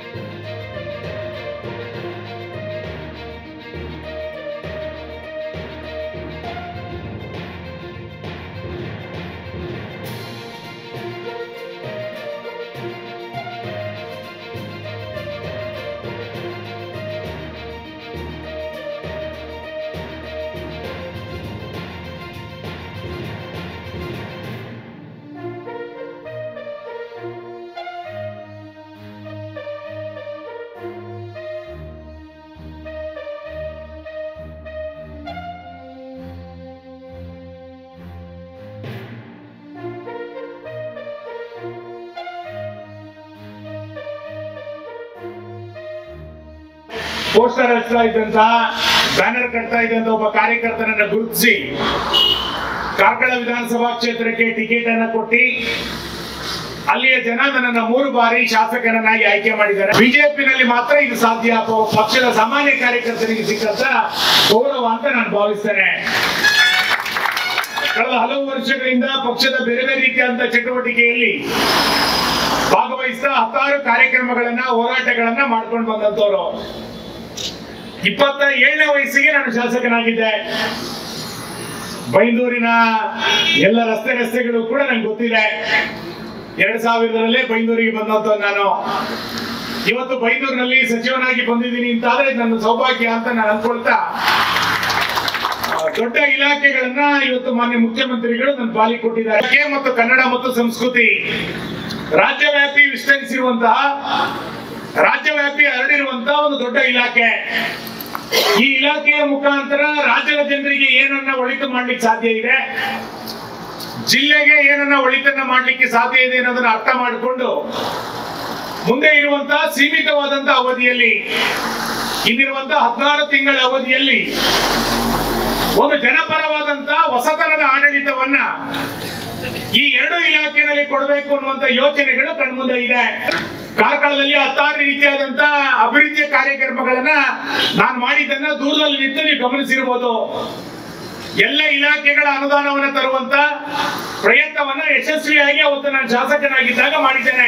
poster ಹಚ್ತಾ ಇದ್ದಂತ banner ಕಟ್ತಾ ಇದ್ದಂತ ಒಬ್ಬ ಕಾರ್ಯಕರ್ತನನ್ನ ಗುರುತಿಸಿ ಕಾರ್ಕಳ ವಿಧಾನಸಭಾ ಕ್ಷೇತ್ರಕ್ಕೆ ಟಿಕೆಟ್ ಅನ್ನ ಕೊಟ್ಟಿ ಅಲ್ಲಿಯ ಜನ ನನ್ನನ್ನ ಮೂರು ಬಾರಿ ಶಾಸಕರನ್ನಾಗಿ ಆಯ್ಕೆ ಮಾಡಿದ್ದಾರೆ ಬಿಜೆಪಿನಲ್ಲಿ ಮಾತ್ರ ಇದು ಸಾಧ್ಯ ಪ- ಪಕ್ಷದ ಸಾಮಾನ್ಯ ಕಾರ್ಯಕರ್ತರಿಗೆ ಸಿಕ್ಕಂತ ಗೌರವ ಅಂತ ನಾನು ಭಾವಿಸ್ತೇನೆ ಕಳೆದ ಹಲವು ವರ್ಷಗಳಿಂದ ಪಕ್ಷದ ಬೇರೆ ಬೇರೆ ರೀತಿಯಾದಂತಹ ಚಟುವಟಿಕೆಯಲ್ಲಿ ಭಾಗವಹಿಸ್ತಾ ಹತ್ತಾರು ಕಾರ್ಯಕ್ರಮಗಳನ್ನ ಹೋರಾಟಗಳನ್ನ ಮಾಡ್ಕೊಂಡು ಬಂದಂತವರು ಇಪ್ಪತ್ತ ಏಳನೇ ವಯಸ್ಸಿಗೆ ನಾನು ಶಾಸಕನಾಗಿದ್ದೆ ಬೈಂದೂರಿನ ಎಲ್ಲ ರಸ್ತೆ ರಸ್ತೆಗಳು ಕೂಡ ನಂಗೆ ಗೊತ್ತಿದೆ ಎರಡ್ ಸಾವಿರದಲ್ಲೇ ಬೈಂದೂರಿಗೆ ಬಂದಂತ ನಾನು ಇವತ್ತು ಬೈಂದೂರಿನಲ್ಲಿ ಸಚಿವನಾಗಿ ಬಂದಿದ್ದೀನಿ ಅಂತ ಆದ್ರೆ ನನ್ನ ಸೌಭಾಗ್ಯ ಅಂತ ನಾನು ಅನ್ಕೊಳ್ತಾ ಆ, ದೊಡ್ಡ ಇಲಾಖೆಗಳನ್ನ ಇವತ್ತು ಮಾನ್ಯ ಮುಖ್ಯಮಂತ್ರಿಗಳು ನನ್ನ ಪಾಲಿಗೆ ಕೊಟ್ಟಿದ್ದಾರೆ ಇಲಾಖೆ ಮತ್ತು ಕನ್ನಡ ಮತ್ತು ಸಂಸ್ಕೃತಿ ರಾಜ್ಯವ್ಯಾಪಿ ವಿಸ್ತರಿಸಿರುವಂತಹ ರಾಜ್ಯವ್ಯಾಪಿ ಹರಡಿರುವಂತಹ ಒಂದು ದೊಡ್ಡ ಇಲಾಖೆ ಈ ಇಲಾಖೆಯ ಮುಖಾಂತರ ರಾಜ್ಯದ ಜನರಿಗೆ ಏನನ್ನ ಒಳಿತು ಮಾಡ್ಲಿಕ್ಕೆ ಸಾಧ್ಯ ಇದೆ ಜಿಲ್ಲೆಗೆ ಏನನ್ನ ಒಳಿತನ್ನ ಮಾಡ್ಲಿಕ್ಕೆ ಸಾಧ್ಯ ಇದೆ ಅನ್ನೋದನ್ನ ಅರ್ಥ ಮಾಡಿಕೊಂಡು ಮುಂದೆ ಇರುವಂತಹ ಸೀಮಿತವಾದಂತಹ ಅವಧಿಯಲ್ಲಿ ಇನ್ನಿರುವಂತಹ ಹದಿನಾರು ತಿಂಗಳ ಅವಧಿಯಲ್ಲಿ ಒಂದು ಜನಪರವಾದಂತಹ ಹೊಸತನದ ಆಡಳಿತವನ್ನ ಈ ಎರಡು ಇಲಾಖೆಯಲ್ಲಿ ಕೊಡಬೇಕು ಅನ್ನುವಂತ ಯೋಚನೆಗಳು ಕಣ್ಮುಂದೆ ಇದೆ ಕಾರ್ಕಳದಲ್ಲಿ ಹತ್ತಾರು ರೀತಿಯಾದಂತ ಅಭಿವೃದ್ಧಿಯ ಕಾರ್ಯಕ್ರಮಗಳನ್ನ ನಾನು ಮಾಡಿದ್ದನ್ನ ದೂರದಲ್ಲಿ ನಿಂತು ನೀವು ಗಮನಿಸಿರ್ಬೋದು ಎಲ್ಲ ಇಲಾಖೆಗಳ ಅನುದಾನವನ್ನ ತರುವಂತ ಪ್ರಯತ್ನವನ್ನ ಯಶಸ್ವಿಯಾಗಿ ಅವತ್ತು ನಾನು ಶಾಸಕನಾಗಿದ್ದಾಗ ಮಾಡಿದ್ದೇನೆ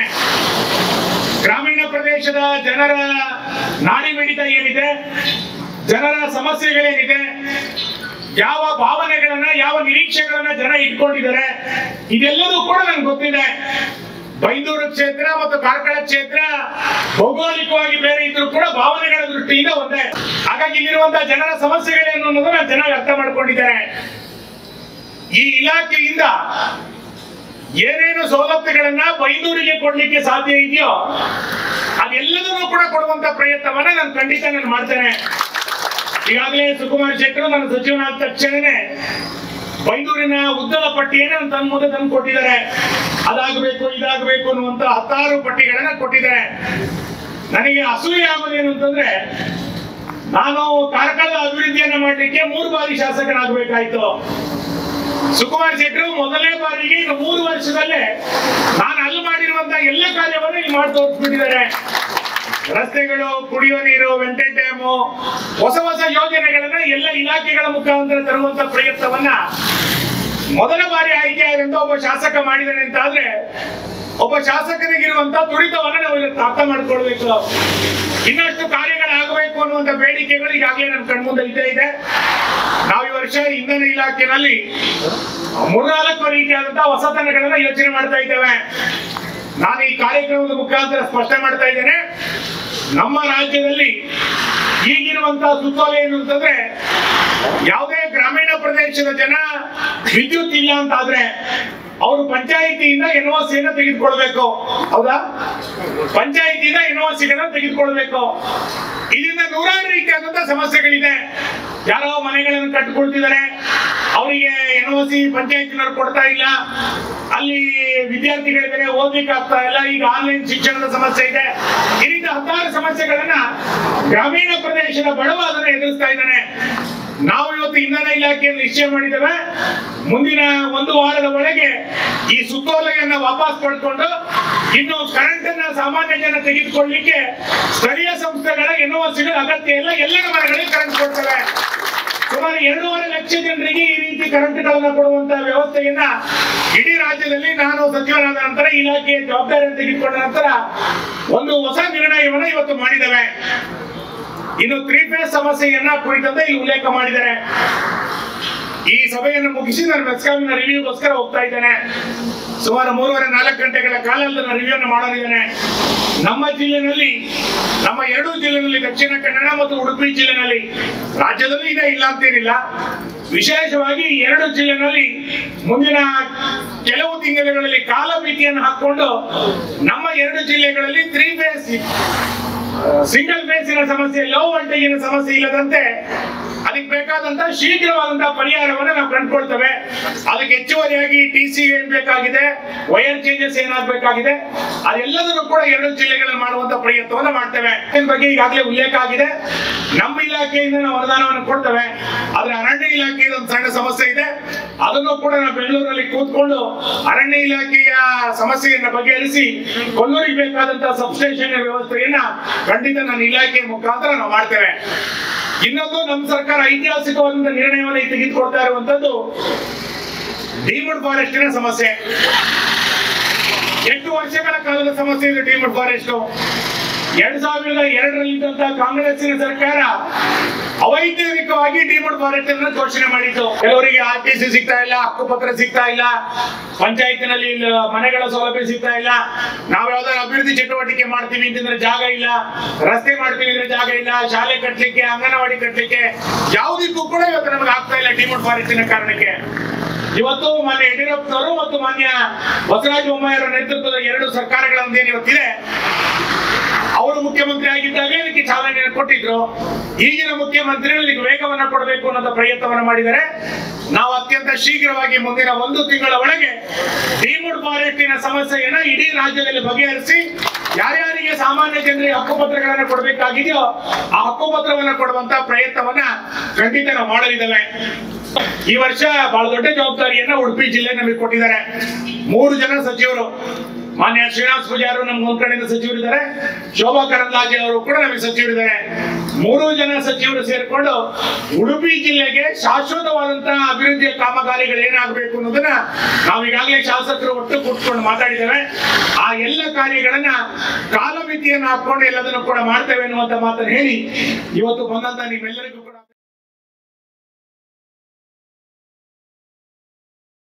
ಗ್ರಾಮೀಣ ಪ್ರದೇಶದ ಜನರ ನಾಡಿ ಮಿಡಿತ ಏನಿದೆ ಜನರ ಸಮಸ್ಯೆಗಳೇನಿದೆ ಯಾವ ಭಾವನೆಗಳನ್ನ ಯಾವ ನಿರೀಕ್ಷೆಗಳನ್ನ ಜನ ಇಟ್ಕೊಂಡಿದ್ದಾರೆ ಇದೆಲ್ಲದೂ ಕೂಡ ನಂಗೆ ಗೊತ್ತಿದೆ ಬೈಂದೂರು ಕ್ಷೇತ್ರ ಮತ್ತು ಕಾರ್ಕಳ ಕ್ಷೇತ್ರ ಭೌಗೋಳಿಕವಾಗಿ ಬೇರೆ ಇದ್ರೂ ಕೂಡ ಭಾವನೆಗಳ ದೃಷ್ಟಿಯಿಂದ ಒಂದೇ ಹಾಗಾಗಿ ಇಲ್ಲಿರುವಂತಹ ಜನರ ಸಮಸ್ಯೆಗಳೇನು ಅನ್ನೋದನ್ನ ಚೆನ್ನಾಗಿ ಅರ್ಥ ಮಾಡ್ಕೊಂಡಿದ್ದಾರೆ ಈ ಇಲಾಖೆಯಿಂದ ಏನೇನು ಸವಲತ್ತುಗಳನ್ನ ಬೈಂದೂರಿಗೆ ಕೊಡ್ಲಿಕ್ಕೆ ಸಾಧ್ಯ ಇದೆಯೋ ಅದೆಲ್ಲದನ್ನು ಕೂಡ ಕೊಡುವಂತ ಪ್ರಯತ್ನವನ್ನ ನಾನು ಖಂಡಿತ ನಾನು ಮಾಡ್ತೇನೆ ಈಗಾಗಲೇ ಸುಕುಮಾರ್ ಶೆಟ್ಟರು ನನ್ನ ಸಚಿವನಾದ ತಕ್ಷಣನೇ ಬೈಂದೂರಿನ ಉದ್ದದ ಪಟ್ಟಿಯನ್ನು ನನ್ನ ತನ್ನ ಮುಂದೆ ತಂದು ಕೊಟ್ಟಿದ್ದಾರೆ ಅದಾಗಬೇಕು ಇದಾಗಬೇಕು ಅನ್ನುವಂತ ಹತ್ತಾರು ಪಟ್ಟಿಗಳನ್ನ ಕೊಟ್ಟಿದ್ದಾರೆ ನನಗೆ ಅಸೂಯೆ ಆಗೋದೇನು ಅಂತಂದ್ರೆ ನಾನು ಕಾರ್ಕಳದ ಅಭಿವೃದ್ಧಿಯನ್ನ ಮಾಡಲಿಕ್ಕೆ ಮೂರು ಬಾರಿ ಶಾಸಕನಾಗಬೇಕಾಯ್ತು ಸುಕುಮಾರ್ ಶೆಟ್ಟರು ಮೊದಲನೇ ಬಾರಿಗೆ ಇನ್ನು ಮೂರು ವರ್ಷದಲ್ಲೇ ನಾನು ಅಲ್ಲಿ ಮಾಡಿರುವಂತಹ ಎಲ್ಲ ಕಾರ್ಯವನ್ನು ಇಲ್ಲಿ ಮಾಡಿ ತೋರಿಸ್ಬಿಟ್ಟಿದ್ದಾರೆ ರಸ್ತೆಗಳು ಕುಡಿಯುವ ನೀರು ವೆಂಟೇಜ್ ಡ್ಯಾಮು ಹೊಸ ಹೊಸ ಯೋಜನೆಗಳನ್ನ ಎಲ್ಲ ಇಲಾಖೆಗಳ ಮುಖಾಂತರ ತರುವಂತ ಪ್ರಯತ್ನವನ್ನ ಮೊದಲ ಬಾರಿ ಆಯ್ಕೆ ಆದಂತ ಒಬ್ಬ ಶಾಸಕ ಮಾಡಿದ್ದಾನೆ ಅಂತ ಆದ್ರೆ ಒಬ್ಬ ಶಾಸಕನಿಗಿರುವಂತ ತುಡಿತವನ್ನ ನಾವು ಇವತ್ತು ಅರ್ಥ ಮಾಡ್ಕೊಳ್ಬೇಕು ಇನ್ನಷ್ಟು ಕಾರ್ಯಗಳಾಗಬೇಕು ಅನ್ನುವಂತ ಬೇಡಿಕೆಗಳು ಈಗಾಗಲೇ ನನ್ನ ಕಣ್ಮುಂದೆ ಇದ್ದೇ ಇದೆ ನಾವು ಈ ವರ್ಷ ಇಂಧನ ಇಲಾಖೆನಲ್ಲಿ ಮೂರ್ನಾಲ್ಕು ರೀತಿಯಾದಂತಹ ಹೊಸತನಗಳನ್ನ ಯೋಚನೆ ಮಾಡ್ತಾ ಇದ್ದೇವೆ ನಾನು ಈ ಕಾರ್ಯಕ್ರಮದ ಮುಖಾಂತರ ಸ್ಪಷ್ಟ ಮಾಡ್ತಾ ಇದ್ದೇನೆ ನಮ್ಮ ರಾಜ್ಯದಲ್ಲಿ ಈಗಿರುವಂತಹ ಸುತ್ತೋಲೆ ಏನು ಅಂತಂದ್ರೆ ಯಾವುದೇ ಗ್ರಾಮೀಣ ಪ್ರದೇಶದ ಜನ ವಿದ್ಯುತ್ ಇಲ್ಲ ಅಂತ ಆದ್ರೆ ಅವರು ಪಂಚಾಯಿತಿಯಿಂದ ಎನ್ ಒ ಸಿಯನ್ನ ತೆಗೆದುಕೊಳ್ಬೇಕು ಹೌದಾ ಪಂಚಾಯಿತಿಯಿಂದ ಎನ್ ಒ ಸಿಗಳನ್ನ ತೆಗೆದುಕೊಳ್ಬೇಕು ಇದರಿಂದ ನೂರಾರು ರೀತಿಯಾದಂತಹ ಸಮಸ್ಯೆಗಳಿದೆ ಯಾರೋ ಮನೆಗಳನ್ನು ಕಟ್ಟಿಕೊಳ್ತಿದ್ದಾರೆ ಅವರಿಗೆ ಎನ್ ಒ ಸಿ ಪಂಚಾಯತಿನವ್ರು ಕೊಡ್ತಾ ಇಲ್ಲ ಅಲ್ಲಿ ವಿದ್ಯಾರ್ಥಿಗಳಿದ್ದಾರೆ ಓದ್ಲಿಕ್ಕೆ ಆಗ್ತಾ ಇಲ್ಲ ಈಗ ಆನ್ಲೈನ್ ಶಿಕ್ಷಣದ ಸಮಸ್ಯೆ ಇದೆ ಈ ರೀತಿ ಹತ್ತಾರು ಸಮಸ್ಯೆಗಳನ್ನ ಗ್ರಾಮೀಣ ಪ್ರದೇಶದ ಬಡವ ಅದನ್ನ ಎದುರಿಸ್ತಾ ಇದ್ದಾನೆ ನಾವು ಇವತ್ತು ಇಂಧನ ಇಲಾಖೆಯನ್ನು ನಿಶ್ಚಯ ಮಾಡಿದ್ದೇವೆ ಮುಂದಿನ ಒಂದು ವಾರದ ಒಳಗೆ ಈ ಸುತ್ತೋಲೆಯನ್ನ ವಾಪಸ್ ಪಡ್ಕೊಂಡು ಇನ್ನು ಕರೆಂಟ್ ಅನ್ನ ಸಾಮಾನ್ಯ ಜನ ತೆಗೆದುಕೊಳ್ಳಿಕ್ಕೆ ಸ್ಥಳೀಯ ಸಂಸ್ಥೆಗಳ ಎನ್ಒಸಿಗಳ ಅಗತ್ಯ ಇಲ್ಲ ಎಲ್ಲರ ಮನೆಗಳಿಗೆ ಕರೆಂಟ್ ಕೊಡ್ತವೆ ಸುಮಾರು ಎರಡೂವರೆ ಲಕ್ಷ ಜನರಿಗೆ ಈ ರೀತಿ ಕರೆಂಟ್ಗಳನ್ನ ಕೊಡುವಂತ ವ್ಯವಸ್ಥೆಯನ್ನ ಇಡೀ ರಾಜ್ಯದಲ್ಲಿ ನಾನು ಸಚಿವನಾದ ನಂತರ ಇಲಾಖೆಯ ಜವಾಬ್ದಾರಿಯನ್ನು ತೆಗೆದುಕೊಂಡ ನಂತರ ಒಂದು ಹೊಸ ನಿರ್ಣಯ ಸಮಸ್ಯೆಯನ್ನ ಇವತ್ತು ಮಾಡಿದ್ದೇವೆ ಇನ್ನು ತ್ರೀ ಫೇಸ್ ಸಮಸ್ಯೆಯನ್ನ ಕುರಿತಂತೆ ಇಲ್ಲಿ ಉಲ್ಲೇಖ ಮಾಡಿದ್ದಾರೆ ಈ ಸಭೆಯನ್ನು ಮುಗಿಸಿ ನಾನು ಮೆಸ್ಕಾಮಿನ ರಿವ್ಯೂಗೋಸ್ಕರ ಹೋಗ್ತಾ ಇದ್ದೇನೆ ಸುಮಾರು ಮೂರುವರೆ ನಾಲ್ಕು ಗಂಟೆಗಳ ಕಾಲ ನನ್ನ ರಿವ್ಯೂವನ್ನು ಮಾಡಲಿದ್ದೇನೆ ನಮ್ಮ ಜಿಲ್ಲೆನಲ್ಲಿ ನಮ್ಮ ಎರಡೂ ಜಿಲ್ಲೆನಲ್ಲಿ ದಕ್ಷಿಣ ಕನ್ನಡ ಮತ್ತು ಉಡುಪಿ ಜಿಲ್ಲೆನಲ್ಲಿ ರಾಜ್ಯದಲ್ಲೂ ಇದೆ ಇಲ್ಲ ಅಂತೇನಿಲ್ಲ ವಿಶೇಷವಾಗಿ ಎರಡು ಜಿಲ್ಲೆನಲ್ಲಿ ಮುಂದಿನ ಕೆಲವು ತಿಂಗಳುಗಳಲ್ಲಿ ಕಾಲಮಿತಿಯನ್ನು ಹಾಕೊಂಡು ನಮ್ಮ ಎರಡು ಜಿಲ್ಲೆಗಳಲ್ಲಿ ತ್ರೀ ಫೇಸ್ ಸಿಂಗಲ್ ಫೇಸಿನ ಸಮಸ್ಯೆ ಲೋ ವೋಲ್ಟೇಜಿನ ಸಮಸ್ಯೆ ಇಲ್ಲದಂತೆ ಅದಕ್ಕೆ ಬೇಕಾದಂತ ಶೀಘ್ರವಾದಂತಹ ಪರಿಹಾರವನ್ನು ನಾವು ಕಂಡುಕೊಳ್ತೇವೆ ಅದಕ್ಕೆ ಹೆಚ್ಚುವರಿಯಾಗಿ ಟಿ ಸಿ ಏನ್ ಬೇಕಾಗಿದೆ ವೈರ್ ಚೇಂಜಸ್ ಏನಾಗಬೇಕಾಗಿದೆ ಅದೆಲ್ಲದನ್ನು ಕೂಡ ಎರಡು ಜಿಲ್ಲೆಗಳಲ್ಲಿ ಮಾಡುವಂತ ಪ್ರಯತ್ನವನ್ನು ಮಾಡ್ತೇವೆ ಇದ್ರ ಬಗ್ಗೆ ಈಗಾಗಲೇ ಉಲ್ಲೇಖ ಆಗಿದೆ ನಮ್ಮ ಇಲಾಖೆಯಿಂದ ನಾವು ಅನುದಾನವನ್ನು ಕೊಡ್ತೇವೆ ಆದ್ರೆ ಅರಣ್ಯ ಇಲಾಖೆಯ ಒಂದು ಸಣ್ಣ ಸಮಸ್ಯೆ ಇದೆ ಅದನ್ನು ಕೂಡ ನಾವು ಬೆಂಗಳೂರಲ್ಲಿ ಕೂತ್ಕೊಂಡು ಅರಣ್ಯ ಇಲಾಖೆಯ ಸಮಸ್ಯೆಯನ್ನ ಬಗೆಹರಿಸಿ ಕೊಲ್ಲೂರಿಗೆ ಬೇಕಾದಂತಹ ಸಬ್ಸ್ಟೇಷನ್ ವ್ಯವಸ್ಥೆಯನ್ನ ಖಂಡಿತ ನನ್ನ ಇಲಾಖೆಯ ಮುಖಾಂತರ ನಾವು ಮಾಡ್ತೇವೆ ಇನ್ನೊಂದು ನಮ್ಮ ಸರ್ಕಾರ ಐತಿಹಾಸಿಕವಾದಂತ ನಿರ್ಣಯವನ್ನು ತೆಗೆದುಕೊಳ್ತಾ ಇರುವಂತದ್ದು ಡೀಮಡ್ ಫಾರೆಸ್ಟಿನ ಸಮಸ್ಯೆ ಎಂಟು ವರ್ಷಗಳ ಕಾಲದ ಸಮಸ್ಯೆ ಇದೆ ಡೀಮಡ್ ಫಾರೆಸ್ಟ್ ಎರಡ್ ಸಾವಿರದ ಎರಡರಲ್ಲಿದ್ದಂತಹ ಕಾಂಗ್ರೆಸ್ಸಿನ ಸರ್ಕಾರ ಅವೈಜ್ಞಾನಿಕವಾಗಿ ಡಿಮೋಡ್ ಫಾರೆಸ್ಟ್ ಅನ್ನು ಘೋಷಣೆ ಮಾಡಿತ್ತು ಕೆಲವರಿಗೆ ಆರ್ ಟಿ ಸಿ ಸಿಗ್ತಾ ಇಲ್ಲ ಹಕ್ಕುಪತ್ರ ಸಿಗ್ತಾ ಇಲ್ಲ ಪಂಚಾಯತಿನಲ್ಲಿ ಇಲ್ಲ- ಮನೆಗಳ ಸೌಲಭ್ಯ ಸಿಗ್ತಾ ಇಲ್ಲ ನಾವ್ ಯಾವ್ದಾದ್ರು ಅಭಿವೃದ್ಧಿ ಚಟುವಟಿಕೆ ಮಾಡ್ತೀವಿ ಅಂತಂದ್ರೆ ಜಾಗ ಇಲ್ಲ ರಸ್ತೆ ಮಾಡ್ತೀವಿ ಅಂದ್ರೆ ಜಾಗ ಇಲ್ಲ ಶಾಲೆ ಕಟ್ಲಿಕ್ಕೆ ಅಂಗನವಾಡಿ ಕಟ್ಲಿಕ್ಕೆ ಯಾವುದಕ್ಕೂ ಕೂಡ ಇವತ್ತು ನಮಗೆ ಆಗ್ತಾ ಇಲ್ಲ ಡಿಮೋಡ್ ಫಾರೆಸ್ಟಿನ ಕಾರಣಕ್ಕೆ ಇವತ್ತು ಮಾನ್ಯ ಯಡಿಯೂರಪ್ಪನವರು ಮತ್ತು ಮಾನ್ಯ ಬಸವರಾಜ ಬೊಮ್ಮಾಯಿಯವರ ನೇತೃತ್ವದ ಎರಡು ಸರ್ಕಾರಗಳಂದೇನು ಇವತ್ತಿದೆ ಅವರು ಮುಖ್ಯಮಂತ್ರಿ ಆಗಿದ್ದಾಗ ಇದಕ್ಕೆ ಚಾಲನೆಯನ್ನು ಕೊಟ್ಟಿದ್ರು ಈಗಿನ ಮುಖ್ಯಮಂತ್ರಿಗಳು ಇದಕ್ಕೆ ವೇಗವನ್ನ ಕೊಡಬೇಕು ಅನ್ನೋ ಪ್ರಯತ್ನವನ್ನು ಮಾಡಿದ್ದಾರೆ ನಾವು ಅತ್ಯಂತ ಶೀಘ್ರವಾಗಿ ಮುಂದಿನ ಒಂದು ತಿಂಗಳ ಒಳಗೆ ಡಿಮುಡ್ ಫಾರೆಸ್ಟಿನ ಸಮಸ್ಯೆಯನ್ನ ಇಡೀ ರಾಜ್ಯದಲ್ಲಿ ಬಗೆಹರಿಸಿ ಯಾರ್ಯಾರಿಗೆ ಸಾಮಾನ್ಯ ಜನರಿಗೆ ಹಕ್ಕುಪತ್ರಗಳನ್ನು ಕೊಡಬೇಕಾಗಿದೆಯೋ ಆ ಹಕ್ಕುಪತ್ರವನ್ನು ಕೊಡುವಂತ ಪ್ರಯತ್ನವನ್ನ ಖಂಡಿತ ನಾವು ಮಾಡಲಿದ್ದೇವೆ ಈ ವರ್ಷ ಬಹಳ ದೊಡ್ಡ ಜವಾಬ್ದಾರಿಯನ್ನ ಉಡುಪಿ ಜಿಲ್ಲೆ ನಮಗೆ ಕೊಟ್ಟಿದ್ದಾರೆ ಮೂರು ಜನ ಸಚಿವರು ಮಾನ್ಯ ಶ್ರೀನಿವಾಸ್ ಪೂಜಾರು ನಮ್ಮ ಒಂದ್ ಕಡೆಯಿಂದ ಸಚಿವರಿದ್ದಾರೆ ಶೋಭಾ ಕರಂದ್ಲಾಜೆ ಅವರು ಕೂಡ ನಮಗೆ ಸಚಿವರಿದ್ದಾರೆ ಮೂರು ಜನ ಸಚಿವರು ಸೇರಿಕೊಂಡು ಉಡುಪಿ ಜಿಲ್ಲೆಗೆ ಶಾಶ್ವತವಾದಂತಹ ಅಭಿವೃದ್ಧಿಯ ಕಾಮಗಾರಿಗಳು ಏನಾಗಬೇಕು ಅನ್ನೋದನ್ನ ನಾವು ಈಗಾಗಲೇ ಶಾಸಕರು ಒಟ್ಟು ಕೂತ್ಕೊಂಡು ಮಾತಾಡಿದ್ದೇವೆ ಆ ಎಲ್ಲ ಕಾರ್ಯಗಳನ್ನ ಕಾಲಮಿತಿಯನ್ನು ಹಾಕೊಂಡು ಎಲ್ಲದನ್ನು ಕೂಡ ಮಾಡ್ತೇವೆ ಅನ್ನುವಂತ ಮಾತನ್ನು ಹೇಳಿ ಇವತ್ತು ಬಂದಂತ ನಿಮ್ಮೆಲ್ಲರಿಗೂ ಕೂಡ